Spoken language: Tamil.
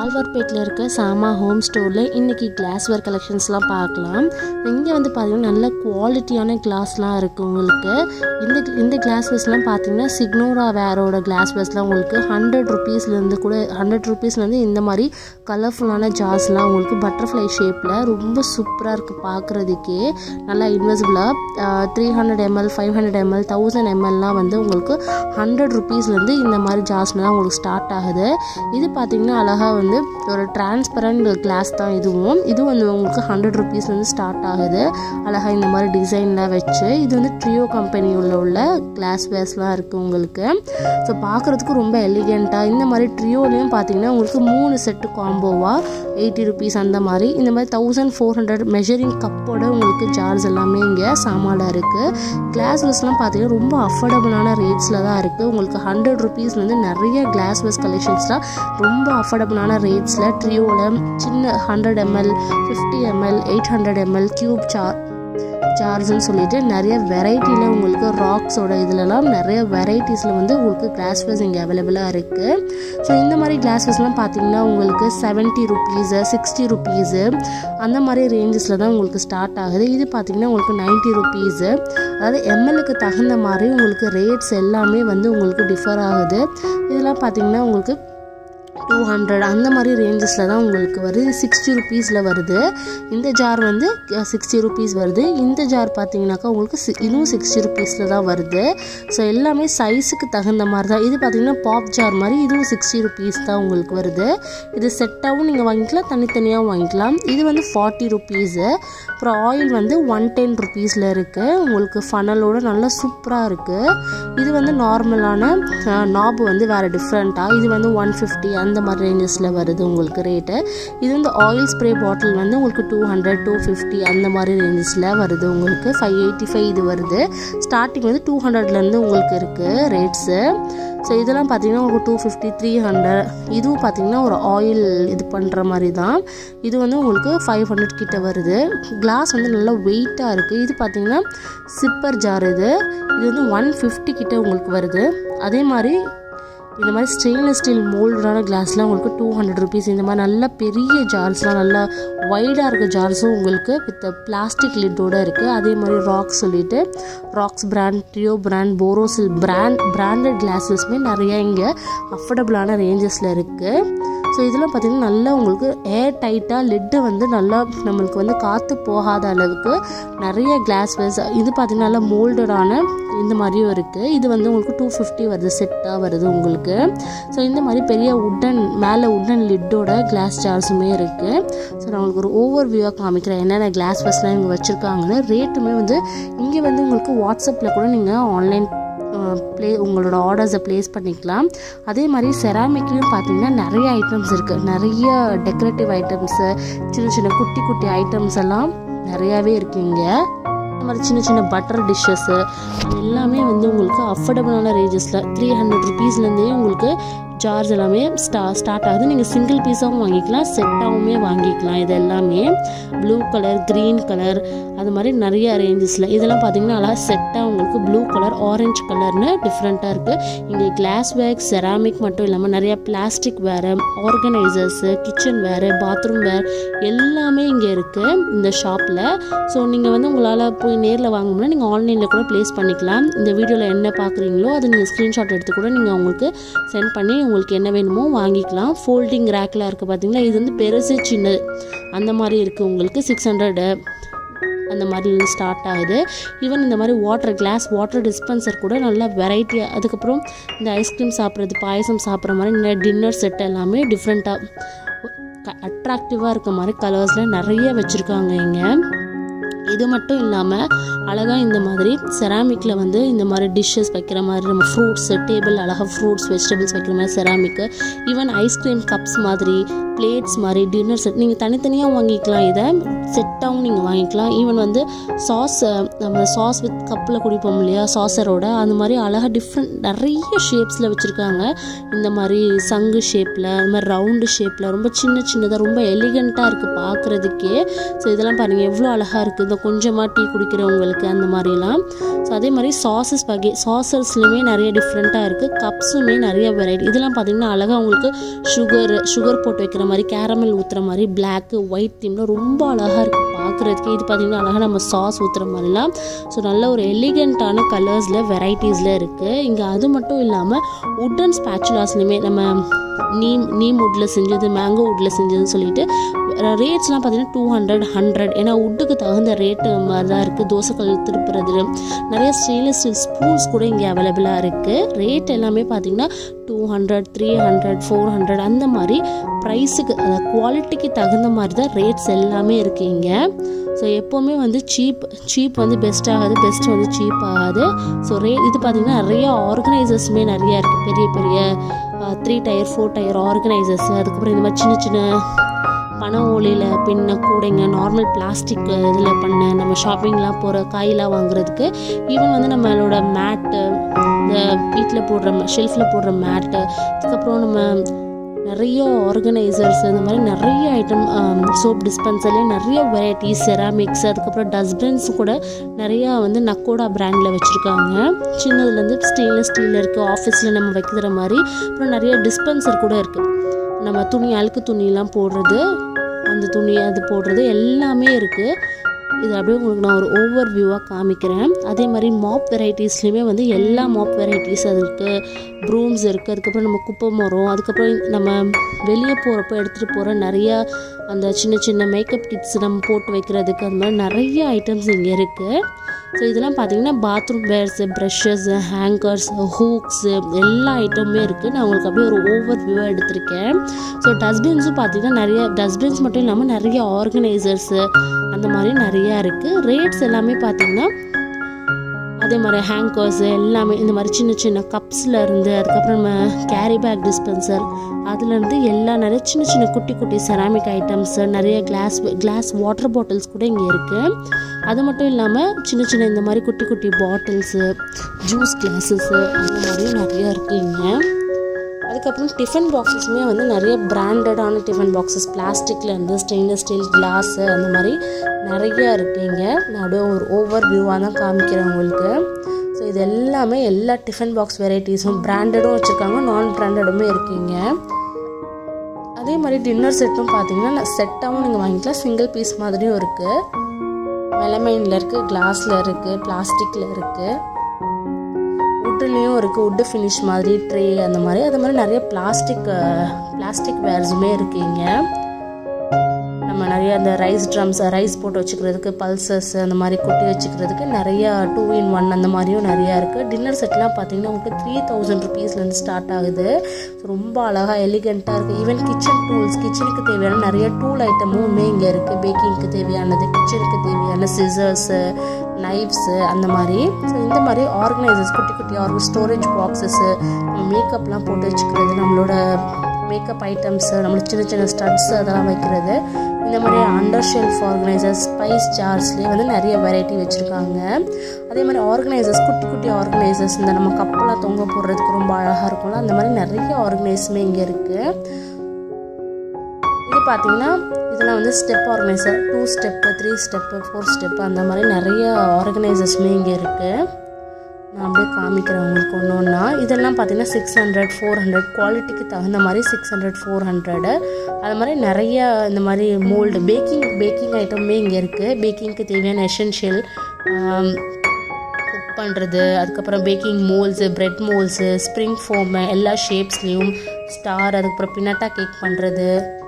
ஆழ்வார்பேட்டில் இருக்க சாமா ஹோம் ஸ்டோரில் இன்றைக்கி கிளாஸ்வேர் கலெக்ஷன்ஸ்லாம் பார்க்கலாம் இங்கே வந்து பார்த்தீங்கன்னா நல்ல குவாலிட்டியான கிளாஸ்லாம் இருக்குது உங்களுக்கு இந்த இந்த கிளாஸ்வேர்ஸ்லாம் பார்த்தீங்கன்னா சிக்னோரா வேரோட கிளாஸ்வேர்ஸ்லாம் உங்களுக்கு ஹண்ட்ரட் ருபீஸ்லேருந்து கூட ஹண்ட்ரட் ருபீஸ்லேருந்து இந்த மாதிரி கலர்ஃபுல்லான ஜார்ஸ்லாம் உங்களுக்கு பட்டர்ஃப்ளை ஷேப்பில் ரொம்ப சூப்பராக இருக்குது பார்க்குறதுக்கே நல்லா இன்வெசிபிளாக three hundred ML five hundred ML thousand எம்எல்லாம் வந்து உங்களுக்கு ஹண்ட்ரட் ருபீஸ்லேருந்து இந்த மாதிரி ஜார்ஸ்லாம் தான் உங்களுக்கு ஸ்டார்ட் ஆகுது இது பார்த்தீங்கன்னா அழகாக வந்து ஒரு டிரான்ஸ்பரண்ட் கிளாஸ் தான் இதுவும் இது வந்து உங்களுக்கு ஹண்ட்ரட் ருபீஸ்லேருந்து ஸ்டார்ட் ஆகுது அழகாக இந்த மாதிரி டிசைன்லாம் வச்சு இது வந்து ட்ரியோ கம்பெனியில் உள்ள கிளாஸ் வேர்ஸ்லாம் இருக்குது உங்களுக்கு ஸோ பார்க்குறதுக்கு ரொம்ப எலிகெண்ட்டாக இந்த மாதிரி ட்ரியோலையும் பார்த்தீங்கன்னா உங்களுக்கு மூணு செட்டு காம்போவாக எயிட்டி ருபீஸ் அந்த மாதிரி இந்த மாதிரி தௌசண்ட் ஃபோர் ஹண்ட்ரட் மெஷரிங் கப்போட உங்களுக்கு ஜார்ஸ் எல்லாமே இங்கே சாமானில் இருக்குது கிளாஸ் வேஸ்லாம் பார்த்தீங்கன்னா ரொம்ப அஃபோர்டபுளான ரேட்ஸில் தான் இருக்குது உங்களுக்கு ஹண்ட்ரட் ருபீஸ்லேருந்து நிறைய கிளாஸ் வேஸ் கலெக்ஷன்ஸ்லாம் ரொம்ப அஃபோர்டபுளான ரேட்ஸில் ட்ரியோவில் சின்ன hundred ML fifty ML eight hundred ML cube sir ஜார்ஸ்ன்னு சொல்லிட்டு நிறைய வெரைட்டியில் உங்களுக்கு ராக்ஸோட இதுலலாம் நிறைய வெரைட்டிஸில் வந்து உங்களுக்கு கிளாஸ் வேஸ் இங்கே அவைலபிளாக இருக்குது ஸோ இந்த மாதிரி கிளாஸ் வேஸ்லாம் பார்த்தீங்கன்னா உங்களுக்கு செவன்ட்டி ருபீஸு சிக்ஸ்டி ருபீஸு அந்த மாதிரி ரேஞ்சஸில் தான் உங்களுக்கு ஸ்டார்ட் ஆகுது இது பார்த்தீங்கன்னா உங்களுக்கு நைன்ட்டி ருபீஸு அதாவது எம்எல்லுக்கு தகுந்த மாதிரி உங்களுக்கு ரேட்ஸ் எல்லாமே வந்து உங்களுக்கு டிஃபர் ஆகுது இதெல்லாம் பார்த்தீங்கன்னா உங்களுக்கு டூ ஹண்ட்ரட் அந்த மாதிரி ரேஞ்சஸில் தான் உங்களுக்கு வருது சிக்ஸ்டி ருபீஸில் வருது இந்த ஜார் வந்து சிக்ஸ்டி ருபீஸ் வருது இந்த ஜார் பார்த்தீங்கன்னாக்கா உங்களுக்கு சி இதுவும் சிக்ஸ்டி ருபீஸில் தான் வருது ஸோ எல்லாமே சைஸுக்கு தகுந்த மாதிரி தான் இது பார்த்தீங்கன்னா பாப் ஜார் மாதிரி இதுவும் சிக்ஸ்டி ருபீஸ் தான் உங்களுக்கு வருது இது செட்டாகவும் நீங்கள் வாங்கிக்கலாம் தனித்தனியாகவும் வாங்கிக்கலாம் இது வந்து ஃபார்ட்டி ருபீஸு அப்புறம் ஆயில் வந்து ஒன் டென் ருபீஸில் இருக்குது உங்களுக்கு ஃபனலோட நல்லா சூப்பராக இருக்குது இது வந்து நார்மலான நாப் வந்து வேறு டிஃப்ரெண்ட்டாக இது வந்து ஒன் ஃபிஃப்டி அந்த மாதிரி ரேஞ்சஸில் வருது உங்களுக்கு ரேட்டு இது வந்து ஆயில் ஸ்ப்ரே பாட்டில் வந்து உங்களுக்கு டூ ஹண்ட்ரட் டூ ஃபிஃப்டி அந்த மாதிரி ரேஞ்சஸில் வருது உங்களுக்கு ஃபைவ் எயிட்டி ஃபைவ் இது வருது ஸ்டார்டிங் வந்து டூ ஹண்ட்ரட்லேருந்து உங்களுக்கு இருக்குது ரேட்ஸு ஸோ இதெல்லாம் பார்த்தீங்கன்னா உங்களுக்கு டூ ஃபிஃப்டி த்ரீ ஹண்ட்ரட் இதுவும் பார்த்தீங்கன்னா ஒரு ஆயில் இது பண்ணுற மாதிரி தான் இது வந்து உங்களுக்கு ஃபைவ் ஹண்ட்ரட் கிட்ட வருது கிளாஸ் வந்து நல்லா வெயிட்டாக இருக்குது இது பார்த்தீங்கன்னா சிப்பர் ஜார் இது இது வந்து ஒன் ஃபிஃப்டி கிட்ட உங்களுக்கு வருது அதே மாதிரி இந்த மாதிரி ஸ்டெயின்லெஸ் ஸ்டீல் மோல்டான கிளாஸ்லாம் உங்களுக்கு டூ ஹண்ட்ரட் ருபீஸ் இந்த மாதிரி நல்ல பெரிய ஜார்ஸ்லாம் நல்லா வைடாக இருக்க ஜார்ஸும் உங்களுக்கு வித் பிளாஸ்டிக் லிட்டோட இருக்குது அதே மாதிரி ராக்ஸ் சொல்லிட்டு rocks brand Treo brand Borosil brand branded கிளாஸஸ்மே நிறைய இங்கே அஃபோர்டபுளான ரேஞ்சஸில் இருக்குது ஸோ இதெல்லாம் பார்த்திங்கன்னா நல்லா உங்களுக்கு ஏர் டைட்டாக லிட்டு வந்து நல்லா நம்மளுக்கு வந்து காற்று போகாத அளவுக்கு நிறைய கிளாஸ் வேஸ் இது பார்த்திங்கன்னா நல்லா மோல்டடான இந்த மாதிரியும் இருக்குது இது வந்து உங்களுக்கு டூ ஃபிஃப்டி வருது செட்டாக வருது உங்களுக்கு ஸோ இந்த மாதிரி பெரிய உட்டன் மேலே உட்டன் லிட்டோட கிளாஸ் ஜார்ஸுமே இருக்குது ஸோ நான் உங்களுக்கு ஒரு ஓவர் வியூவாக காமிக்கிறேன் என்னென்ன கிளாஸ் வேஸ்லாம் இங்கே வச்சுருக்காங்கன்னு ரேட்டுமே வந்து இங்கே வந்து உங்களுக்கு வாட்ஸ்அப்பில் கூட நீங்கள் ஆன்லைன் ப்ளே உங்களோட ஆர்டர்ஸை ப்ளேஸ் பண்ணிக்கலாம் அதே மாதிரி செராமிக்லேயும் பார்த்தீங்கன்னா நிறைய ஐட்டம்ஸ் இருக்குது நிறைய டெக்கரேட்டிவ் ஐட்டம்ஸு சின்ன சின்ன குட்டி குட்டி ஐட்டம்ஸ் எல்லாம் நிறையாவே இருக்குங்க இந்த மாதிரி சின்ன சின்ன பட்டர் டிஷ்ஷஸ்ஸு அது எல்லாமே வந்து உங்களுக்கு அஃபோர்டபுளான ரேஞ்சஸில் த்ரீ ஹண்ட்ரட் ருபீஸ்லேருந்தே உங்களுக்கு ஜார்ஸ் எல்லாமே ஸ்டா ஸ்டார்ட் ஆகுது நீங்கள் சிங்கிள் பீஸாகவும் வாங்கிக்கலாம் செட்டாகவுமே வாங்கிக்கலாம் இது எல்லாமே ப்ளூ கலர் க்ரீன் கலர் அது மாதிரி நிறைய ரேஞ்சஸில் இதெல்லாம் பார்த்தீங்கன்னா அழகாக செட்டாக உங்களுக்கு ப்ளூ கலர் ஆரஞ்சு கலர்னு டிஃப்ரெண்ட்டாக இருக்குது இங்கே கிளாஸ் வேர் செராமிக் மட்டும் இல்லாமல் நிறைய பிளாஸ்டிக் வேறு ஆர்கனைசர்ஸு கிச்சன் வேறு பாத்ரூம் வேர் எல்லாமே இங்கே இருக்குது இந்த ஷாப்பில் ஸோ நீங்கள் வந்து உங்களால் போய் நேரில் வாங்கணும்னா நீங்கள் ஆன்லைனில் கூட ப்ளேஸ் பண்ணிக்கலாம் இந்த வீடியோவில் என்ன பார்க்குறீங்களோ அதை நீங்கள் ஸ்க்ரீன்ஷாட் எடுத்து கூட நீங்கள் அவங்களுக்கு சென்ட் பண்ணி உங்களுக்கு என்ன வேணுமோ வாங்கிக்கலாம் ஃபோல்டிங் ரேக்கில் இருக்குது பார்த்தீங்களா இது வந்து பெருசு சின்னது அந்த மாதிரி இருக்குது உங்களுக்கு சிக்ஸ் ஹண்ட்ரடு அந்த மாதிரி ஸ்டார்ட் ஆகுது ஈவன் இந்த மாதிரி வாட்டர் கிளாஸ் வாட்டர் டிஸ்பென்சர் கூட நல்லா வெரைட்டியாக அதுக்கப்புறம் இந்த ஐஸ்கிரீம் சாப்பிட்றது பாயசம் சாப்பிட்ற மாதிரி நிறைய டின்னர் செட் எல்லாமே டிஃப்ரெண்ட்டாக அட்ராக்டிவாக இருக்க மாதிரி கலர்ஸில் நிறைய வச்சுருக்காங்க இங்கே இது மட்டும் இல்லாமல் அழகாக இந்த மாதிரி செராமிக்கில் வந்து இந்த மாதிரி டிஷ்ஷஸ் வைக்கிற மாதிரி நம்ம ஃப்ரூட்ஸு டேபிள் அழகாக ஃப்ரூட்ஸ் வெஜிடபிள்ஸ் வைக்கிற மாதிரி செராமிக்கு ஈவன் ஐஸ்கிரீம் கப்ஸ் மாதிரி பிளேட்ஸ் மாதிரி டின்னர் செட் நீங்கள் தனித்தனியாக வாங்கிக்கலாம் இதை செட்டாகவும் நீங்கள் வாங்கிக்கலாம் ஈவன் வந்து சாஸ் நம்ம சாஸ் வித் கப்பில் குடிப்போம் இல்லையா சாஸரோட அந்த மாதிரி அழகாக டிஃப்ரெண்ட் நிறைய ஷேப்ஸில் வச்சுருக்காங்க இந்த மாதிரி சங்கு ஷேப்பில் இந்த மாதிரி ரவுண்டு ஷேப்பில் ரொம்ப சின்ன சின்னதாக ரொம்ப எலிகண்ட்டாக இருக்குது பார்க்குறதுக்கே ஸோ இதெல்லாம் பாருங்கள் எவ்வளோ அழகாக இருக்குது இந்த கொஞ்சமாக டீ குடிக்கிறவங்களுக்கு அந்த மாதிரிலாம் ஸோ அதே மாதிரி சாசஸ் வகை சாசர்ஸ்லையுமே நிறைய டிஃப்ரெண்ட்டாக இருக்குது கப்ஸுமே நிறைய வெரைட்டி இதெல்லாம் பார்த்தீங்கன்னா அழகாக உங்களுக்கு சுகர் சுகர் போட்டு வைக்கிற மாதிரி கேரமல் ஊற்றுற மாதிரி பிளாக்கு ஒயிட் தீம்லாம் ரொம்ப அழகாக இருக்குது பார்க்குறதுக்கு இது பார்த்திங்கன்னா அழகாக நம்ம சாஸ் ஊற்றுற மாதிரிலாம் ஸோ நல்ல ஒரு எலிகண்ட்டான கலர்ஸில் வெரைட்டிஸில் இருக்குது இங்கே அது மட்டும் இல்லாமல் உட்டன் ஸ்பேச்சுலாஸ்லையுமே நம்ம நீம் நீம் வுட்டில் செஞ்சது மேங்கோ வுட்டில் செஞ்சதுன்னு சொல்லிட்டு ரேட்ஸ்லாம் பார்த்தீங்கன்னா டூ ஹண்ட்ரட் ஹண்ட்ரட் ஏன்னா உட்டுக்கு தகுந்த ரேட்டு மாதிரி தான் இருக்குது தோசைக்கல் திருப்புறது நிறைய ஸ்டெயின்லெஸ் ஸ்டீல் ஸ்பூன்ஸ் கூட இங்கே அவைலபிளாக இருக்குது ரேட் எல்லாமே பார்த்தீங்கன்னா two hundred three hundred four hundred அந்த மாதிரி ப்ரைஸுக்கு அதாவது குவாலிட்டிக்கு தகுந்த மாதிரி தான் ரேட்ஸ் எல்லாமே இருக்குது இங்கே ஸோ எப்போவுமே வந்து சீப் சீப் வந்து பெஸ்ட் ஆகாது பெஸ்ட் வந்து சீப் ஆகாது ஸோ ரே இது பார்த்திங்கன்னா நிறைய ஆர்கனைசர்ஸுமே நிறையா இருக்குது பெரிய பெரிய three tier four tier organisers அதுக்கப்புறம் இந்த மாதிரி சின்ன சின்ன பனை ஓலையில் பின்ன கூடைங்க நார்மல் பிளாஸ்டிக் இதில் பண்ண நம்ம ஷாப்பிங்லாம் போகிற காயெலாம் வாங்குறதுக்கு ஈவன் வந்து நம்மளோட மேட்டு இந்த வீட்டில் போடுற ஷெல்ஃபில் போடுற மேட்டு அதுக்கப்புறம் நம்ம நிறைய ஆர்கனைசர்ஸ் இந்த மாதிரி நிறைய ஐட்டம் சோப் டிஸ்பென்சர்லேயே நிறைய வெரைட்டிஸ் செராமிக்ஸ் அதுக்கப்புறம் டஸ்ட்பின்ஸ் கூட நிறையா வந்து நக்கோடா பிராண்டில் வச்சுருக்காங்க சின்னதுலேருந்து ஸ்டெயின்லெஸ் ஸ்டீலில் இருக்குது ஆஃபீஸில் நம்ம வைக்கிற மாதிரி அப்புறம் நிறைய டிஸ்பென்சர் கூட இருக்குது நம்ம துணி அழுக்கு துணியெலாம் போடுறது அந்த துணி அது போடுறது எல்லாமே இருக்குது இது அப்படியே உங்களுக்கு நான் ஒரு ஓவர் வியூவாக காமிக்கிறேன் அதே மாதிரி மாப் வெரைட்டிஸ்லேயுமே வந்து எல்லா மாப் வெரைட்டிஸ் அது இருக்குது ப்ரூம்ஸ் இருக்குது அதுக்கப்புறம் நம்ம குப்பை மரம் அதுக்கப்புறம் நம்ம வெளியே போகிறப்போ எடுத்துகிட்டு போகிற நிறையா அந்த சின்ன சின்ன மேக்கப் கிட்ஸ் நம்ம போட்டு வைக்கிறதுக்கு அந்த மாதிரி நிறைய ஐட்டம்ஸ் இங்கே இருக்குது ஸோ இதெல்லாம் பார்த்தீங்கன்னா bathroom wares brushes hangers hooks எல்லா ஐட்டமுமே இருக்குது நான் உங்களுக்கு அப்படியே ஒரு ஓவர் வியூவாக எடுத்திருக்கேன் ஸோ டஸ்ட்பின்ஸும் பார்த்தீங்கன்னா நிறைய டஸ்ட்பின்ஸ் மட்டும் இல்லாமல் நிறைய ஆர்கனைசர்ஸு அந்த மாதிரி நிறையா இருக்குது ரேட்ஸ் எல்லாமே பார்த்தீங்கன்னா அதே மாதிரி ஹேங்கர்ஸ் எல்லாமே இந்த மாதிரி சின்ன சின்ன கப்ஸில் இருந்து அதுக்கப்புறம் நம்ம கேரி பேக் டிஸ்பென்சர் அதுலேருந்து எல்லா நிறைய சின்ன சின்ன குட்டி குட்டி செராமிக் ஐட்டம்ஸ் நிறைய கிளாஸ் கிளாஸ் வாட்டர் பாட்டில்ஸ் கூட இங்கே இருக்குது அது மட்டும் இல்லாமல் சின்ன சின்ன இந்த மாதிரி குட்டி குட்டி பாட்டில்ஸு ஜூஸ் கிளாஸஸ்ஸு அந்த மாதிரியும் நிறையா இருக்குது இங்கே அதுக்கப்புறம் டிஃபன் பாக்ஸஸுமே வந்து நிறைய பிராண்டடான டிஃபன் பாக்ஸஸ் பிளாஸ்டிக்கில் இருந்து ஸ்டெயின்லெஸ் ஸ்டீல் கிளாஸு அந்த மாதிரி நிறையா இருக்குது இங்கே நான் அப்படியே ஒரு ஓவர் வியூவாக தான் காமிக்கிறேன் உங்களுக்கு ஸோ இது எல்லாமே எல்லா டிஃபன் பாக்ஸ் வெரைட்டிஸும் பிராண்டடும் வச்சுருக்காங்க நான் பிராண்டடுமே இருக்குங்க அதே மாதிரி டின்னர் செட்டும் பார்த்தீங்கன்னா செட்டாகவும் நீங்கள் வாங்கிக்கலாம் சிங்கிள் பீஸ் மாதிரியும் இருக்குது மெலமைனில் இருக்குது கிளாஸில் இருக்குது பிளாஸ்டிக்கில் இருக்குது வுட்லேயும் இருக்குது வுட்டு ஃபினிஷ் மாதிரி ட்ரே அந்த மாதிரி அது மாதிரி நிறைய பிளாஸ்டிக் பிளாஸ்டிக் வேர்ஸுமே இருக்குங்க நம்ம நிறைய அந்த ரைஸ் ட்ரம்ஸ் ரைஸ் போட்டு வச்சுக்கிறதுக்கு பல்சஸ் அந்த மாதிரி கொட்டி வச்சுக்கிறதுக்கு நிறைய டூ இன் ஒன் அந்த மாதிரியும் நிறையா இருக்குது டின்னர் செட்லாம் பார்த்தீங்கன்னா உங்களுக்கு த்ரீ தௌசண்ட் ருபீஸ்லேருந்து ஸ்டார்ட் ஆகுது ஸோ ரொம்ப அழகாக எலிகெண்ட்டாக இருக்குது ஈவன் கிச்சன் டூல்ஸ் கிச்சனுக்கு தேவையான நிறைய டூல் ஐட்டமுமே இங்கே இருக்குது பேக்கிங்க்கு தேவையானது கிச்சனுக்கு தேவையான சிசர்ஸு நைஃப்ஸு அந்த மாதிரி ஸோ இந்த மாதிரி ஆர்கனைசர்ஸ் குட்டி குட்டி ஆர்கன் ஸ்டோரேஜ் பாக்ஸஸ்ஸு மேக்கப்லாம் போட்டு வச்சுக்கிறது நம்மளோட மேக்கப் ஐட்டம்ஸு நம்மளோட சின்ன சின்ன ஸ்டட்ஸ் அதெல்லாம் வைக்கிறது இந்த மாதிரி அண்டர் ஷெல்ஃப் ஆர்கனைசர்ஸ் ஸ்பைஸ் ஜார்ஸ்லேயே வந்து நிறைய வெரைட்டி வச்சுருக்காங்க அதே மாதிரி ஆர்கனைசர்ஸ் குட்டி குட்டி ஆர்கனைசர்ஸ் இந்த நம்ம கப்பெல்லாம் தொங்க போடுறதுக்கு ரொம்ப அழகாக இருக்கும்ல அந்த மாதிரி நிறைய ஆர்கனைஸுமே இங்கே இருக்குது இது பார்த்தீங்கன்னா இதெல்லாம் வந்து step organiser two step three step four step அந்த மாதிரி நிறைய ஆர்கனைசர்ஸுமே இங்கே இருக்குது நான் அப்படியே காமிக்கிறேன் உங்களுக்கு ஒன்று ஒன்றா இதெல்லாம் பார்த்தீங்கன்னா சிக்ஸ் ஹண்ட்ரட் ஃபோர் ஹண்ட்ரட் குவாலிட்டிக்கு தகுந்த மாதிரி சிக்ஸ் ஹண்ட்ரட் ஃபோர் ஹண்ட்ரடு அது மாதிரி நிறைய இந்த மாதிரி மோல்டு பேக்கிங் பேக்கிங் ஐட்டமுமே இங்கே இருக்குது பேக்கிங்க்கு தேவையான எசென்ஷியல் குக் பண்ணுறது அதுக்கப்புறம் baking moulds bread moulds spring foam எல்லா ஷேப்ஸ்லேயும் ஸ்டார் அதுக்கப்புறம் பினட்டா கேக் பண்ணுறது